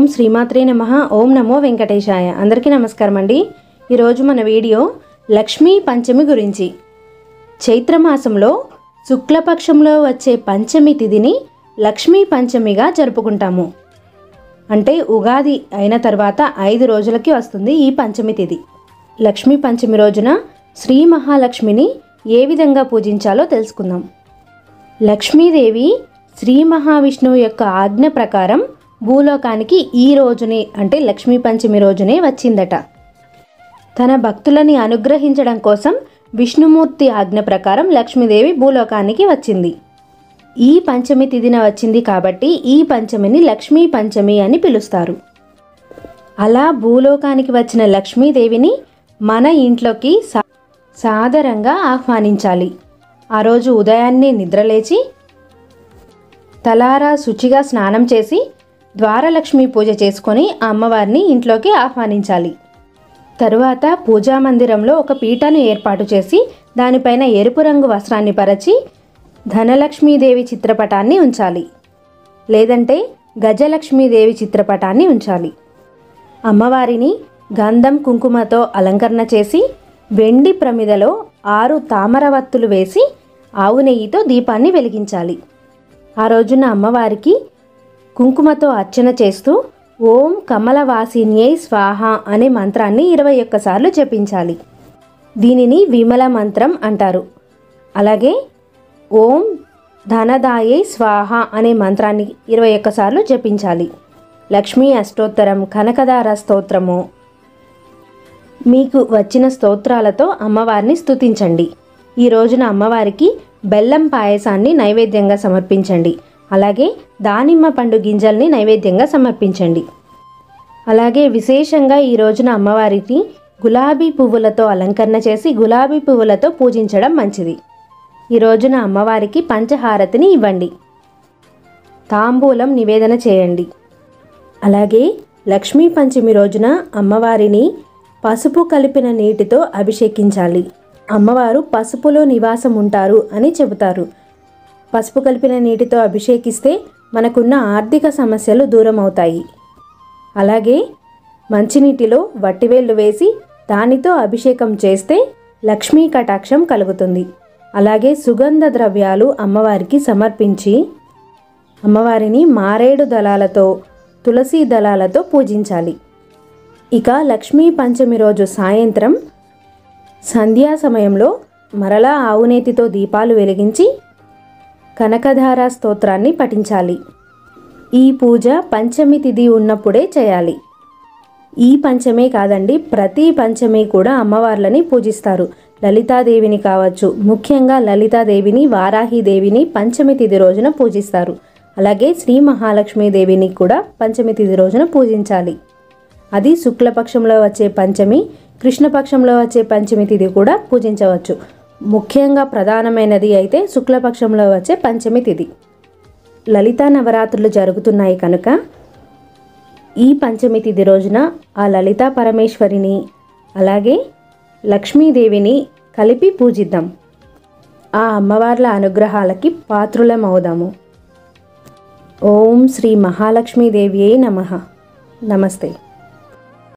ఓం శ్రీమాత్రే నమ ఓం నమో వెంకటేశాయ అందరికీ నమస్కారం అండి ఈరోజు మన వీడియో లక్ష్మీ పంచమి గురించి చైత్రమాసంలో శుక్లపక్షంలో వచ్చే పంచమి తిథిని లక్ష్మీ పంచమిగా జరుపుకుంటాము అంటే ఉగాది అయిన తర్వాత ఐదు రోజులకి వస్తుంది ఈ పంచమి తిథి లక్ష్మీ పంచమి రోజున శ్రీ మహాలక్ష్మిని ఏ విధంగా పూజించాలో తెలుసుకుందాం లక్ష్మీదేవి శ్రీ మహావిష్ణువు యొక్క ఆజ్ఞ ప్రకారం భూలోకానికి ఈ రోజునే అంటే లక్ష్మీ పంచమి రోజునే వచ్చిందట తన భక్తులని అనుగ్రహించడం కోసం విష్ణుమూర్తి ఆజ్ఞ ప్రకారం లక్ష్మీదేవి భూలోకానికి వచ్చింది ఈ పంచమి తిథిన వచ్చింది కాబట్టి ఈ పంచమిని లక్ష్మీ పంచమి అని పిలుస్తారు అలా భూలోకానికి వచ్చిన లక్ష్మీదేవిని మన ఇంట్లోకి సా- సాదరంగా ఆహ్వానించాలి ఆ రోజు ఉదయాన్నే నిద్రలేచి తలారా శుచిగా స్నానం చేసి ద్వారలక్ష్మి పూజ చేసుకొని ఆ అమ్మవారిని ఇంట్లోకి ఆహ్వానించాలి తరువాత పూజా మందిరంలో ఒక పీటను ఏర్పాటు చేసి దానిపైన ఎరుపు రంగు వస్త్రాన్ని పరచి ధనలక్ష్మీదేవి చిత్రపటాన్ని ఉంచాలి లేదంటే గజలక్ష్మీదేవి చిత్రపటాన్ని ఉంచాలి అమ్మవారిని గంధం కుంకుమతో అలంకరణ చేసి వెండి ప్రమిదలో ఆరు తామరవత్తులు వేసి ఆవు నెయ్యితో దీపాన్ని వెలిగించాలి ఆ రోజున అమ్మవారికి కుంకుమతో అర్చన చేస్తూ ఓం కమలవాసిన్యై స్వాహ అనే మంత్రాన్ని ఇరవై ఒక్కసార్లు జపించాలి దీనిని విమల మంత్రం అంటారు అలాగే ఓం ధనదాయై స్వాహ అనే మంత్రాన్ని ఇరవై ఒక్కసార్లు జపించాలి లక్ష్మీ అష్టోత్తరం కనకదార స్తోత్రము మీకు వచ్చిన స్తోత్రాలతో అమ్మవారిని స్తుతించండి ఈ రోజున అమ్మవారికి బెల్లం పాయసాన్ని నైవేద్యంగా సమర్పించండి అలాగే దానిమ్మ పండు గింజల్ని నైవేద్యంగా సమర్పించండి అలాగే విశేషంగా ఈ రోజున అమ్మవారికి గులాబీ పువ్వులతో అలంకరణ చేసి గులాబీ పువ్వులతో పూజించడం మంచిది ఈ రోజున అమ్మవారికి పంచహారతిని ఇవ్వండి తాంబూలం నివేదన చేయండి అలాగే లక్ష్మీ పంచమి రోజున అమ్మవారిని పసుపు కలిపిన నీటితో అభిషేకించాలి అమ్మవారు పసుపులో నివాసం ఉంటారు అని చెబుతారు పసుపు కలిపిన నీటితో అభిషేకిస్తే మనకున్న ఆర్థిక సమస్యలు దూరం అవుతాయి అలాగే మంచినీటిలో వట్టివేళ్ళు వేసి దానితో అభిషేకం చేస్తే లక్ష్మీ కటాక్షం కలుగుతుంది అలాగే సుగంధ ద్రవ్యాలు అమ్మవారికి సమర్పించి అమ్మవారిని మారేడు దళాలతో తులసి దళాలతో పూజించాలి ఇక లక్ష్మీ పంచమి రోజు సాయంత్రం సంధ్యా సమయంలో మరలా ఆవునేతితో దీపాలు వెలిగించి కనకధార స్తోత్రాన్ని పఠించాలి ఈ పూజ పంచమి తిథి ఉన్నప్పుడే చేయాలి ఈ పంచమే కాదండి ప్రతి పంచమి కూడా అమ్మవార్లని పూజిస్తారు లలితాదేవిని కావచ్చు ముఖ్యంగా లలితాదేవిని వారాహిదేవిని పంచమి తిథి రోజున పూజిస్తారు అలాగే శ్రీ మహాలక్ష్మీదేవిని కూడా పంచమి తిథి రోజున పూజించాలి అది శుక్లపక్షంలో వచ్చే పంచమి కృష్ణపక్షంలో వచ్చే పంచమి తిథి కూడా పూజించవచ్చు ముఖ్యంగా ప్రధానమైనది అయితే శుక్లపక్షంలో వచ్చే పంచమి తిథి లలితా నవరాత్రులు జరుగుతున్నాయి కనుక ఈ పంచమి తిథి రోజున ఆ లలితా పరమేశ్వరిని అలాగే లక్ష్మీదేవిని కలిపి పూజిద్దాం ఆ అమ్మవార్ల అనుగ్రహాలకి పాత్రులం అవుదాము ఓం శ్రీ మహాలక్ష్మీదేవి నమ నమస్తే